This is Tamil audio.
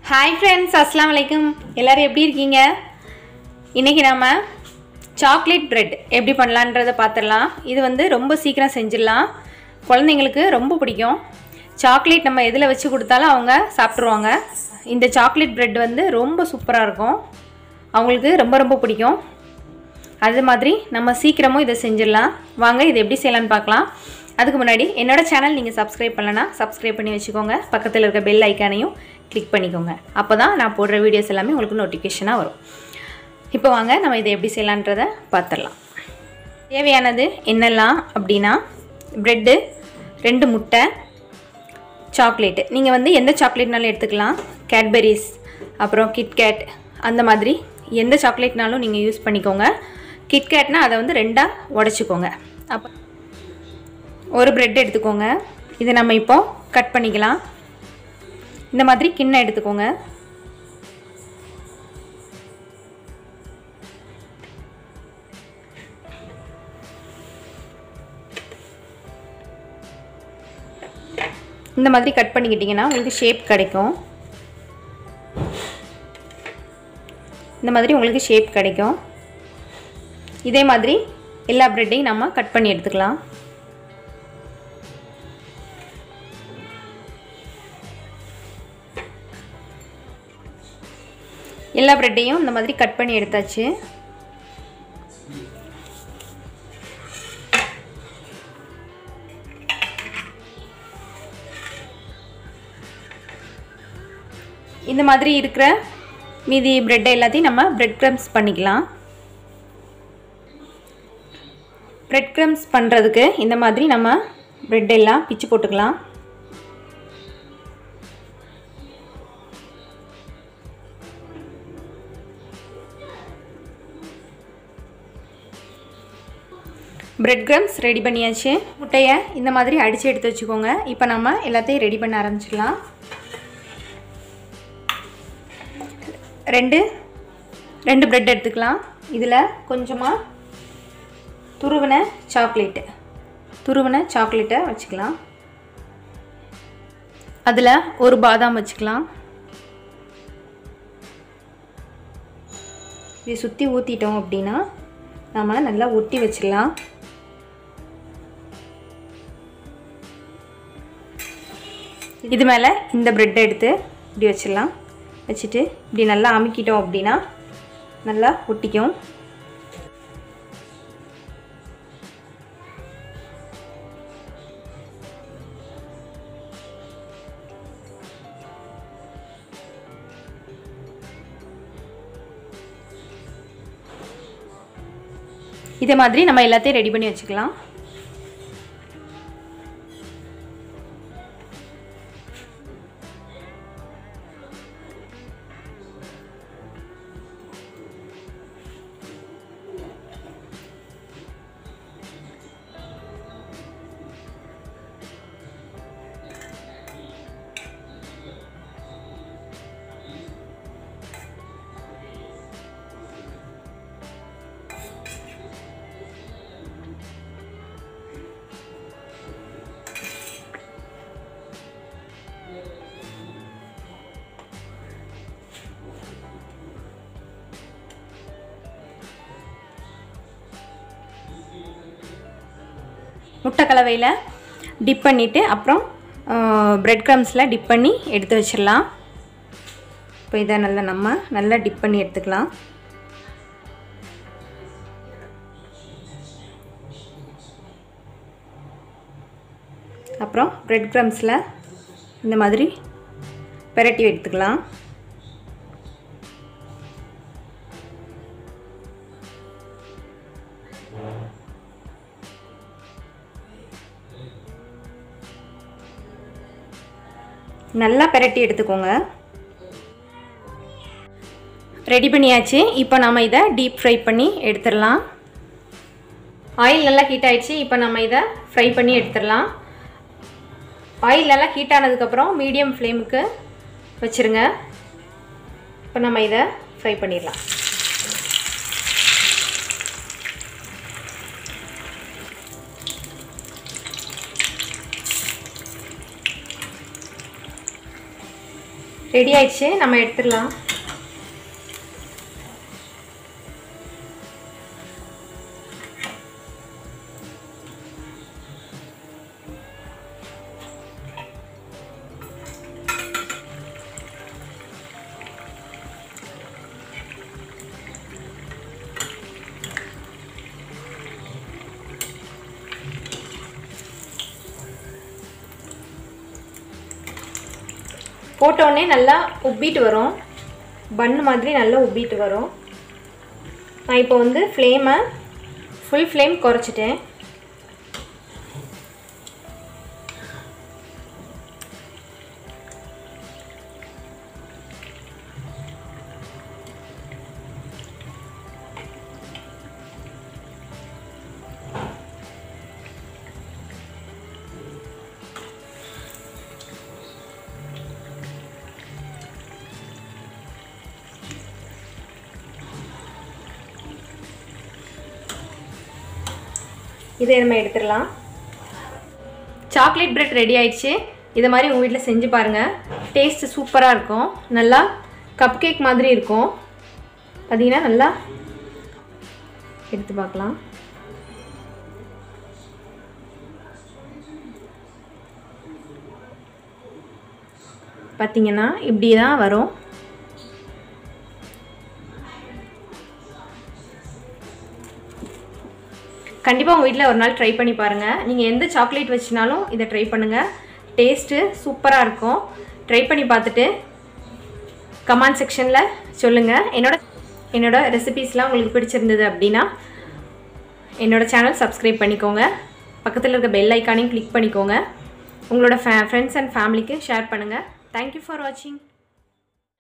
ஹாய் ஃப்ரெண்ட்ஸ் அஸ்லாம் வலைக்கும் எல்லோரும் எப்படி இருக்கீங்க இன்றைக்கி நம்ம சாக்லேட் பிரெட் எப்படி பண்ணலான்றதை பார்த்துடலாம் இது வந்து ரொம்ப சீக்கிரம் செஞ்சிடலாம் குழந்தைங்களுக்கு ரொம்ப பிடிக்கும் சாக்லேட் நம்ம எதில் வச்சு கொடுத்தாலும் அவங்க சாப்பிட்ருவாங்க இந்த சாக்லேட் பிரெட் வந்து ரொம்ப சூப்பராக இருக்கும் அவங்களுக்கு ரொம்ப ரொம்ப பிடிக்கும் அது மாதிரி நம்ம சீக்கிரமும் இதை செஞ்சிடலாம் வாங்க இதை எப்படி செய்யலான்னு பார்க்கலாம் அதுக்கு முன்னாடி என்னோட சேனல் நீங்கள் சப்ஸ்கிரைப் பண்ணலன்னா சப்ஸ்கிரைப் பண்ணி வச்சுக்கோங்க பக்கத்தில் இருக்க பெல் ஐக்கானையும் கிளிக் பண்ணிக்கோங்க அப்போ தான் நான் போடுற வீடியோஸ் எல்லாமே உங்களுக்கு நோட்டிஃபிகேஷனாக வரும் இப்போ வாங்க நம்ம இதை எப்படி செய்யலான்றதை பார்த்துடலாம் தேவையானது என்னெல்லாம் அப்படின்னா ப்ரெட்டு ரெண்டு முட்டை சாக்லேட்டு நீங்கள் வந்து எந்த சாக்லேட்னாலும் எடுத்துக்கலாம் கேட்பெரிஸ் அப்புறம் கிட்கேட் அந்த மாதிரி எந்த சாக்லேட்னாலும் நீங்கள் யூஸ் பண்ணிக்கோங்க கிட்கேட்னா அதை வந்து ரெண்டாக உடச்சிக்கோங்க அப்போ ஒரு ப்ரெட் எடுத்துக்கோங்க இதை நம்ம இப்போ கட் பண்ணிக்கலாம் இந்த மாதிரி கிண்ணம் எடுத்துக்கோங்க இந்த மாதிரி கட் பண்ணிக்கிட்டிங்கன்னா உங்களுக்கு ஷேப் கிடைக்கும் இந்த மாதிரி உங்களுக்கு ஷேப் கிடைக்கும் இதே மாதிரி எல்லா ப்ரெட்டையும் நம்ம கட் பண்ணி எடுத்துக்கலாம் எல்லா ப்ரெட்டையும் இந்த மாதிரி கட் பண்ணி எடுத்தாச்சு இந்த மாதிரி இருக்கிற மீதி ப்ரெட்டை எல்லாத்தையும் நம்ம ப்ரெட் க்ரம்ஸ் பண்ணிக்கலாம் ப்ரெட் க்ரம்ஸ் பண்ணுறதுக்கு இந்த மாதிரி நம்ம ப்ரெட் எல்லாம் பிச்சு போட்டுக்கலாம் ப்ரெட் க்ரம்ஸ் ரெடி பண்ணியாச்சு முட்டையை இந்த மாதிரி அடித்து எடுத்து வச்சுக்கோங்க இப்போ நம்ம எல்லாத்தையும் ரெடி பண்ண ஆரம்பிச்சிடலாம் ரெண்டு ரெண்டு ப்ரெட் எடுத்துக்கலாம் இதில் கொஞ்சமாக துருவின சாக்லேட்டு துருவின சாக்லேட்டை வச்சுக்கலாம் அதில் ஒரு பாதாம் வச்சுக்கலாம் இதை சுற்றி ஊற்றிட்டோம் அப்படின்னா நம்ம நல்லா ஒட்டி வச்சிடலாம் இது மேலே இந்த ப்ரெட்டை எடுத்து இப்படி வச்சிடலாம் வச்சுட்டு இப்படி நல்லா அமுக்கிட்டோம் அப்படின்னா நல்லா ஒட்டிக்கும் இதே மாதிரி நம்ம எல்லாத்தையும் ரெடி பண்ணி வச்சுக்கலாம் முட்டை கலவையில் டிப் பண்ணிவிட்டு அப்புறம் ப்ரெட் க்ரம்ஸில் டிப் பண்ணி எடுத்து வச்சிடலாம் இப்போ இதை நல்லா நம்ம நல்லா டிப் பண்ணி எடுத்துக்கலாம் அப்புறம் ப்ரெட் க்ரம்ஸில் இந்த மாதிரி பெரட்டி எடுத்துக்கலாம் நல்லா பெரட்டி எடுத்துக்கோங்க ரெடி பண்ணியாச்சு இப்போ நம்ம இதை டீப் ஃப்ரை பண்ணி எடுத்துடலாம் ஆயில் நல்லா ஹீட் ஆயிடுச்சு இப்போ நம்ம இதை ஃப்ரை பண்ணி எடுத்துடலாம் ஆயில் நல்லா ஹீட் ஆனதுக்கப்புறம் மீடியம் ஃப்ளேமுக்கு வச்சுருங்க இப்போ நம்ம இதை ஃப்ரை பண்ணிடலாம் ரெடி ஆயிடுச்சு நம்ம எடுத்துடலாம் போட்டோடனே நல்லா உப்பிட்டு வரும் பன் மாதிரி நல்லா உப்பிட்டு வரும் நான் இப்போ வந்து ஃப்ளேமை ஃபுல் ஃப்ளேம் குறைச்சிட்டேன் இதை நம்ம எடுத்துடலாம் சாக்லேட் பிரெட் ரெடி ஆயிடுச்சு இதை மாதிரி உங்கள் வீட்டில் செஞ்சு பாருங்கள் டேஸ்ட்டு சூப்பராக இருக்கும் நல்லா கப் கேக் மாதிரி இருக்கும் பார்த்தீங்கன்னா நல்லா எடுத்து பார்க்கலாம் பார்த்தீங்கன்னா இப்படி தான் வரும் கண்டிப்பாக உங்கள் வீட்டில் ஒரு நாள் ட்ரை பண்ணி பாருங்கள் நீங்கள் எந்த சாக்லேட் வச்சினாலும் இதை ட்ரை பண்ணுங்கள் டேஸ்ட்டு சூப்பராக இருக்கும் ட்ரை பண்ணி பார்த்துட்டு கமெண்ட் செக்ஷனில் சொல்லுங்கள் என்னோட என்னோட ரெசிபீஸ்லாம் உங்களுக்கு பிடிச்சிருந்தது அப்படின்னா என்னோடய சேனல் சப்ஸ்கிரைப் பண்ணிக்கோங்க பக்கத்தில் இருக்க பெல் ஐக்கானையும் கிளிக் பண்ணிக்கோங்க உங்களோட ஃபே ஃப்ரெண்ட்ஸ் அண்ட் ஃபேமிலிக்கு ஷேர் பண்ணுங்கள் தேங்க்யூ ஃபார் வாட்சிங்